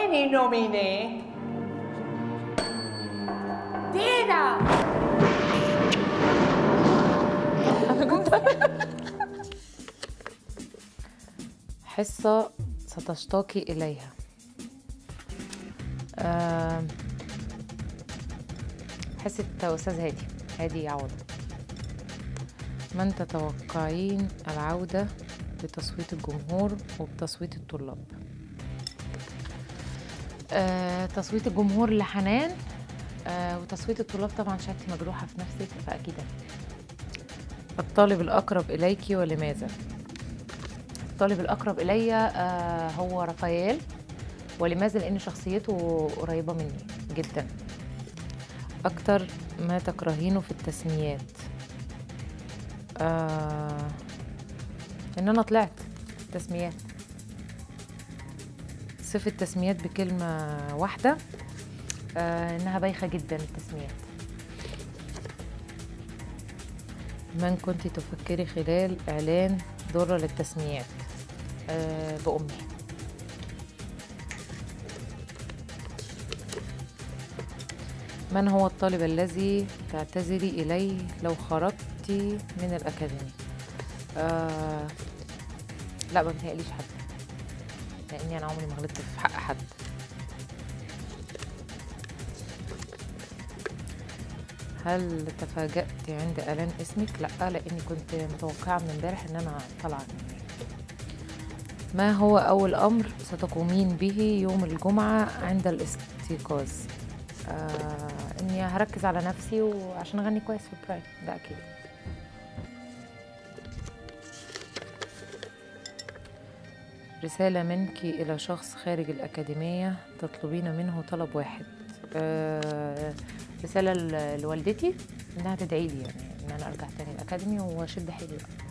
Nomini, nomine. Dina. حصة ستشتاقي إليها آم، حصة أستاذ هادي هادي عوض من تتوقعين العودة بتصويت الجمهور وبتصويت الطلاب آه، تصويت الجمهور لحنان آه، وتصويت الطلاب طبعا شهادتي مجروحة في نفسي فأكيد أنا. الطالب الأقرب إليك ولماذا؟ الطالب الأقرب إلي آه، هو رافائيل ولماذا؟ لأن شخصيته قريبة مني جدا أكتر ما تكرهينه في التسميات آه إن أنا طلعت تسميات صفة التسميات بكلمة واحدة آه إنها بايخة جدا التسميات من كنت تفكري خلال إعلان ذرة للتسميات آه بأمي من هو الطالب الذي تعتذري إليه لو خرجت من الأكاديمية آه لا ما بتهيأليش حد لأني أنا عمري ما غلطت في حق حد هل تفاجأت عند إعلان اسمك؟ لا لأني كنت متوقعة من امبارح إن أنا طالعة ما هو أول أمر ستقومين به يوم الجمعة عند الاستيقاظ؟ آه إني هركز على نفسي وعشان أغني كويس في البرايم ده أكيد رسالة منك إلى شخص خارج الأكاديمية تطلبين منه طلب واحد آه رسالة ل- لوالدتي إنها تدعي لي يعني إن أنا أرجع تاني الأكاديمي وأشد حيلي بقى